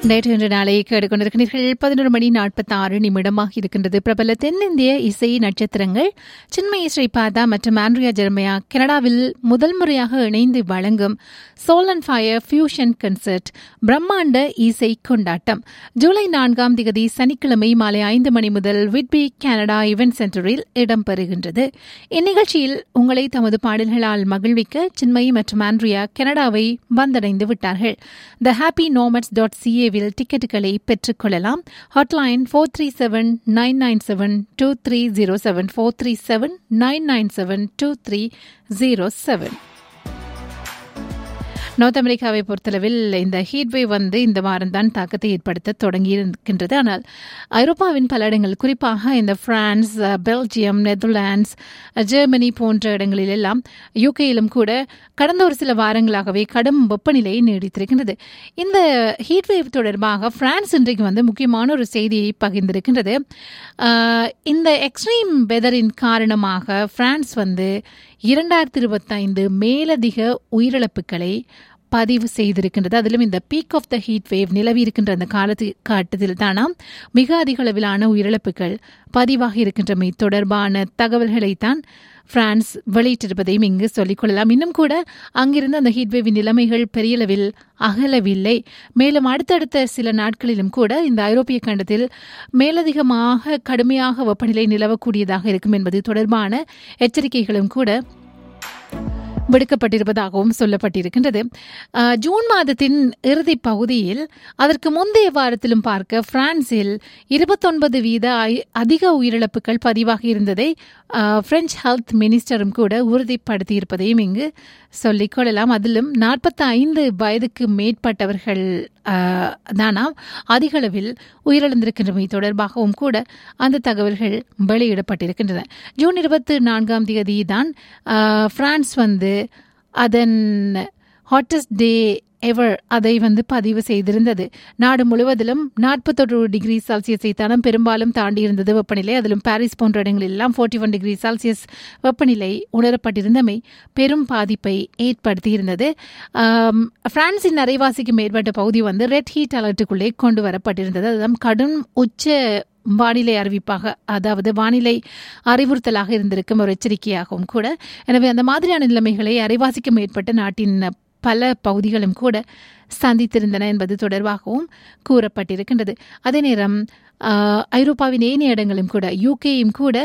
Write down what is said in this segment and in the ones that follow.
நேற்று இன்று நாளை கேட்டுக்கொண்டிருக்கிறீர்கள் பதினொரு மணி நாற்பத்தி ஆறு நிமிடமாக இருக்கின்றது பிரபல தென்னிந்திய இசை நட்சத்திரங்கள் சின்மய ஸ்ரீபாதா மற்றும் ஆண்ட்ரியா ஜெர்மையா கனடாவில் முதல் முறையாக இணைந்து வழங்கும் soul and fire fusion concert பிரம்மாண்ட இசை கொண்டாட்டம் ஜூலை நான்காம் திகதி சனிக்கிழமை மாலை ஐந்து மணி முதல் விட்பி கனடா இவென்ட் சென்டரில் இடம்பெறுகின்றது இந்நிகழ்ச்சியில் உங்களை தமது பாடல்களால் மகிழ்விக்க சின்மயி மற்றும் ஆண்ட்ரியா கனடாவை வந்தடைந்து விட்டார்கள் த ஹாப்பி நோமட்ஸ் டாட் சிஏவில் டிக்கெட்டுகளை பெற்றுக்கொள்ளலாம் hotline four three seven nine nine seven two three zero seven four three seven nine nine seven two three zero seven North அமெரிக்காவை பொறுத்தளவில் இந்த ஹீட் வேவ் வந்து இந்த வாரம் தான் தாக்கத்தை ஏற்படுத்த தொடங்கி இருக்கின்றது ஆனால் ஐரோப்பாவின் பல இடங்கள் குறிப்பாக இந்த பிரான்ஸ் பெல்ஜியம் நெதர்லாண்ட்ஸ் ஜெர்மனி போன்ற இடங்களில் எல்லாம் யூகேயிலும் கூட கடந்த ஒரு சில வாரங்களாகவே கடும் வெப்பநிலை நீடித்திருக்கின்றது இந்த ஹீட் வேவ் தொடர்பாக பிரான்ஸ் இன்றைக்கு வந்து முக்கியமான ஒரு செய்தியை பகிர்ந்திருக்கின்றது இந்த எக்ஸ்ட்ரீம் வெதரின் காரணமாக பிரான்ஸ் வந்து இரண்டாயிரத்தி இருபத்தைந்து மேலதிக உயிரிழப்புகளை பதிவு செய்திருக்கின்றது அதிலும் இந்த peak of the heat wave நிலவி இருக்கின்ற அந்த காலத்து காட்டத்தில் தானாம் மிக அதிக அளவிலான உயிரிழப்புகள் பதிவாகி இருக்கின்றமை தொடர்பான தகவல்களைத்தான் பிரான்ஸ் வெளியிட்டிருப்பதையும் இங்கு சொல்லிக் கொள்ளலாம் இன்னும் கூட அங்கிருந்து அந்த ஹீட்வேவின் நிலைமைகள் பெரியளவில் அகலவில்லை மேலும் அடுத்தடுத்த சில நாட்களிலும் கூட இந்த ஐரோப்பிய கண்டத்தில் மேலதிகமாக கடுமையாக வெப்பநிலை நிலவக்கூடியதாக இருக்கும் என்பது தொடர்பான எச்சரிக்கைகளும் கூட விடுக்கப்பட்டிருப்பதாகவும் சொல்லப்பட்டிருக்கின்றது ஜூன் மாதத்தின் இறுதி பகுதியில் அதற்கு முந்தைய வாரத்திலும் பார்க்க பிரான்சில் இருபத்தொன்பது வீத அதிக உயிரிழப்புகள் பதிவாகி இருந்ததை பிரெஞ்சு ஹெல்த் மினிஸ்டரும் கூட உறுதிப்படுத்தியிருப்பதையும் இங்கு சொல்லிக் கொள்ளலாம் அதிலும் நாற்பத்தி ஐந்து வயதுக்கு மேற்பட்டவர்கள் தானாம் அதிக அளவில் உயிரிழந்திருக்கின்றமை தொடர்பாகவும் கூட அந்த தகவல்கள் வெளியிடப்பட்டிருக்கின்றன ஜூன் இருபத்தி நான்காம் தேதி தான் பிரான்ஸ் வந்து அதன் ஹாட்டஸ்ட் டே எவர் அதை வந்து பதிவு செய்திருந்தது நாடு முழுவதிலும் நாற்பத்தொரு டிகிரி செல்சியஸை தனம் பெரும்பாலும் தாண்டி இருந்தது வெப்பநிலை அதிலும் பாரிஸ் போன்ற இடங்களெல்லாம் ஃபோர்ட்டி ஒன் டிகிரி செல்சியஸ் வெப்பநிலை உணரப்பட்டிருந்தமை பெரும் பாதிப்பை ஏற்படுத்தியிருந்தது பிரான்சின் அரைவாசிக்கு மேற்பட்ட பகுதி வந்து ரெட் ஹீட் அலர்ட்டுக்குள்ளே கொண்டு வரப்பட்டிருந்தது அதுதான் கடும் உச்ச வானிலை அறிவிப்பாக அதாவது வானிலை அறிவுறுத்தலாக இருந்திருக்கும் ஒரு எச்சரிக்கையாகவும் கூட எனவே அந்த மாதிரியான நிலைமைகளை அரைவாசிக்கு மேற்பட்ட நாட்டின் பல பகுதிகளும் கூட சந்தித்திருந்தன என்பது தொடர்பாகவும் கூறப்பட்டிருக்கின்றது அதே நேரம் ஐரோப்பாவின் ஏனைய இடங்களும் கூட யூகேயும் கூட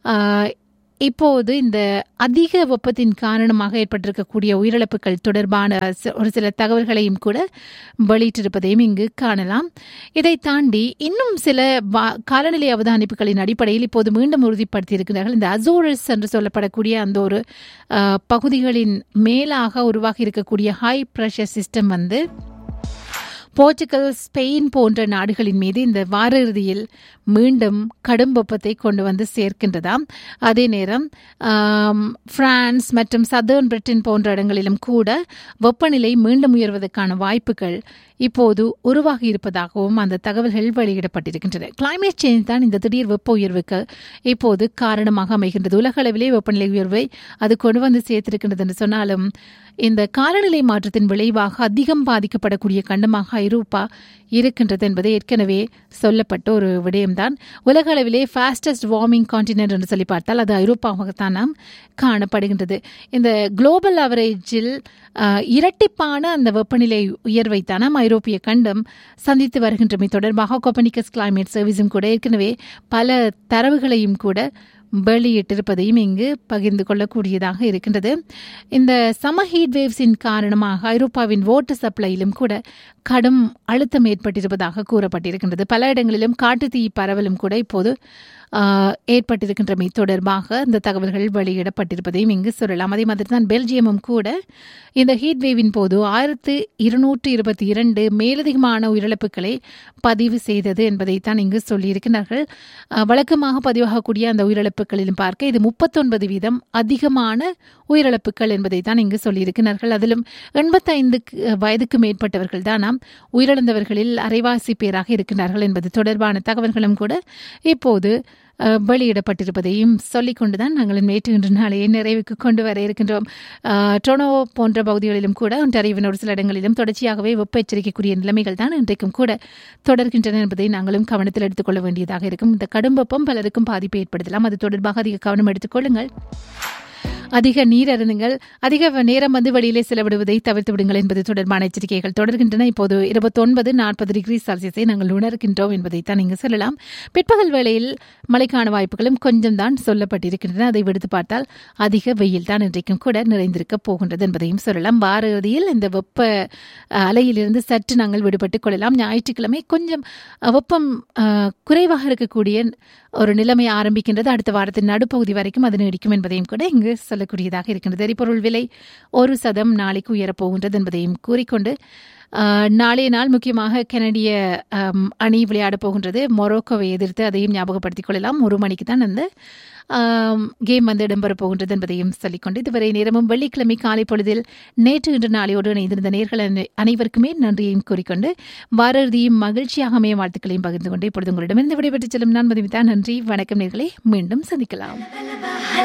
இப்போது இந்த அதிக வெப்பத்தின் காரணமாக ஏற்பட்டிருக்கக்கூடிய உயிரிழப்புகள் தொடர்பான ஒரு சில தகவல்களையும் கூட வெளியிட்டிருப்பதையும் இங்கு காணலாம் இதை தாண்டி இன்னும் சில காலநிலை அவதானிப்புகளின் அடிப்படையில் இப்போது மீண்டும் உறுதிப்படுத்தியிருக்கிறார்கள் இந்த அசோரஸ் என்று சொல்லப்படக்கூடிய அந்த ஒரு பகுதிகளின் மேலாக உருவாகி இருக்கக்கூடிய ஹை ப்ரெஷர் சிஸ்டம் வந்து போர்ச்சுகல் ஸ்பெயின் போன்ற நாடுகளின் மீது இந்த வார இறுதியில் மீண்டும் கடும் வெப்பத்தை கொண்டு வந்து சேர்க்கின்றதாம் அதே நேரம் பிரான்ஸ் மற்றும் சதர்ன் பிரிட்டன் போன்ற இடங்களிலும் கூட வெப்பநிலை மீண்டும் உயர்வதற்கான வாய்ப்புகள் இப்போது உருவாகி இருப்பதாகவும் அந்த தகவல்கள் வெளியிடப்பட்டிருக்கின்றன கிளைமேட் சேஞ்ச் தான் இந்த திடீர் வெப்ப உயர்வுக்கு இப்போது காரணமாக அமைகின்றது உலக அளவிலே வெப்பநிலை உயர்வை அது கொண்டு வந்து சேர்த்திருக்கின்றது என்று சொன்னாலும் இந்த காலநிலை மாற்றத்தின் விளைவாக அதிகம் பாதிக்கப்படக்கூடிய கண்டமாக ஐரோப்பா இருக்கின்றது என்பது ஏற்கனவே சொல்லப்பட்ட ஒரு விடயம்தான் உலக அளவிலே ஃபாஸ்டஸ்ட் வார்மிங் கான்டினென்ட் என்று சொல்லி பார்த்தால் அது ஐரோப்பாவாகத்தான் நாம் காணப்படுகின்றது இந்த குளோபல் அவரேஜில் இரட்டிப்பான அந்த வெப்பநிலை உயர்வை தானம் ஐரோப்பிய கண்டம் சந்தித்து வருகின்றமை தொடர்பாக கோப்பனிக்கஸ் கிளைமேட் சர்வீஸும் கூட ஏற்கனவே பல தரவுகளையும் கூட வெளியிட்டிருப்பதையும் இங்கு பகிர்ந்து கொள்ளக்கூடியதாக இருக்கின்றது இந்த சம ஹீட் வேவ்ஸின் காரணமாக ஐரோப்பாவின் வாட்டர் சப்ளையிலும் கூட கடும் அழுத்தம் ஏற்பட்டிருப்பதாக கூறப்பட்டிருக்கின்றது பல இடங்களிலும் காட்டுத்தீ பரவலும் கூட இப்போது ஏற்பட்டிருக்கின்றமை தொடர்பாக இந்த தகவல்கள் வெளியிடப்பட்டிருப்பதையும் இங்கு சொல்லலாம் அதே மாதிரி தான் பெல்ஜியமும் கூட இந்த ஹீட் வேவின் போது ஆயிரத்து இருநூற்று இருபத்தி இரண்டு மேலதிகமான உயிரிழப்புகளை பதிவு செய்தது என்பதைத்தான் இங்கு சொல்லியிருக்கிறார்கள் வழக்கமாக பதிவாகக்கூடிய அந்த உயிரிழப்புகளிலும் பார்க்க இது முப்பத்தொன்பது வீதம் அதிகமான உயிரிழப்புகள் என்பதை தான் இங்கு சொல்லியிருக்கிறார்கள் அதிலும் எண்பத்தைந்து வயதுக்கு மேற்பட்டவர்கள் தானாம் உயிரிழந்தவர்களில் அரைவாசி பேராக இருக்கிறார்கள் என்பது தொடர்பான தகவல்களும் கூட இப்போது அஹ், வெளியிடப்பட்டிருப்பதையும் சொல்லிக் கொண்டுதான் நாங்கள் நேற்று இன்று நாளையே நிறைவுக்கு கொண்டு வர இருக்கின்றோம் அஹ், டொரோ போன்ற பகுதிகளிலும் கூட ஒன்றாரிவின் ஒரு சில இடங்களிலும் தொடர்ச்சியாகவே வெப்ப எச்சரிக்கைக்குரிய நிலைமைகள் தான் இன்றைக்கும் கூட தொடர்கின்றன என்பதை நாங்களும் கவனத்தில் எடுத்துக்கொள்ள வேண்டியதாக இருக்கும் இந்த கடும் வெப்பம் பலருக்கும் பாதிப்பை ஏற்படுத்தலாம் அது தொடர்பாக அதிக கவனம் எடுத்துக்கொள்ளுங்கள் அதிக நீர் அருந்துங்கள் அதிக நேரம் வந்து வெளியிலே செலவிடுவதை தவிர்த்து விடுங்கள் என்பது தொடர்பான எச்சரிக்கைகள் தொடர்கின்றன இப்போது இருபத்தொன்பது நாற்பது டிகிரி செல்சியஸை நாங்கள் உணர்கின்றோம் என்பதை தான் இங்கு சொல்லலாம் பிற்பகல் வேளையில் மழைக்கான வாய்ப்புகளும் கொஞ்சம் தான் சொல்லப்பட்டிருக்கின்றன அதை விடுத்து பார்த்தால் அதிக வெயில் தான் இன்றைக்கும் கூட நிறைந்திருக்க போகின்றது என்பதையும் சொல்லலாம் வார இறுதியில் இந்த வெப்ப அஹ், அலையிலிருந்து சற்று நாங்கள் விடுபட்டுக் கொள்ளலாம் ஞாயிற்றுக்கிழமை கொஞ்சம் அஹ், வெப்பம் அஹ், குறைவாக இருக்கக்கூடிய ஒரு நிலைமை ஆரம்பிக்கின்றது அடுத்த வாரத்தின் நடுப்பகுதி வரைக்கும் அது நீடிக்கும் என்பதையும் கூட இங்கு சொல்லக்கூடியதாக இருக்கின்றது எரிபொருள் விலை ஒரு சதம் நாளைக்கு உயரப்போகின்றது என்பதையும் கூறிக்கொண்டு ஆஹ், நாளைய நாள் முக்கியமாக கனடிய ஆம், அணி விளையாடப் போகின்றது மொரோக்கோவை எதிர்த்து அதையும் ஞாபகப்படுத்திக் கொள்ளலாம் ஒரு மணிக்கு தான் அந்த ஆம், கேம் வந்து இடம்பெறப் போகின்றது என்பதையும் சொல்லிக்கொண்டு இதுவரை நேரமும் வெள்ளிக்கிழமை காலை பொழுதில் நேற்று இன்று நாளையோடு இணைந்திருந்த நேர்கள் அனை- அனைவருக்குமே நன்றியையும் கூறிக்கொண்டு வார இறுதியும் மகிழ்ச்சியாக அமைய வாழ்த்துக்களையும் பகிர்ந்து கொண்டு இப்பொழுது உங்களிடமிருந்து விடைபெற்றுச் செல்லும் நான் மதிமிதா நன்றி வணக்கம் நேர்களை மீண்டும் சந்திக்கலாம்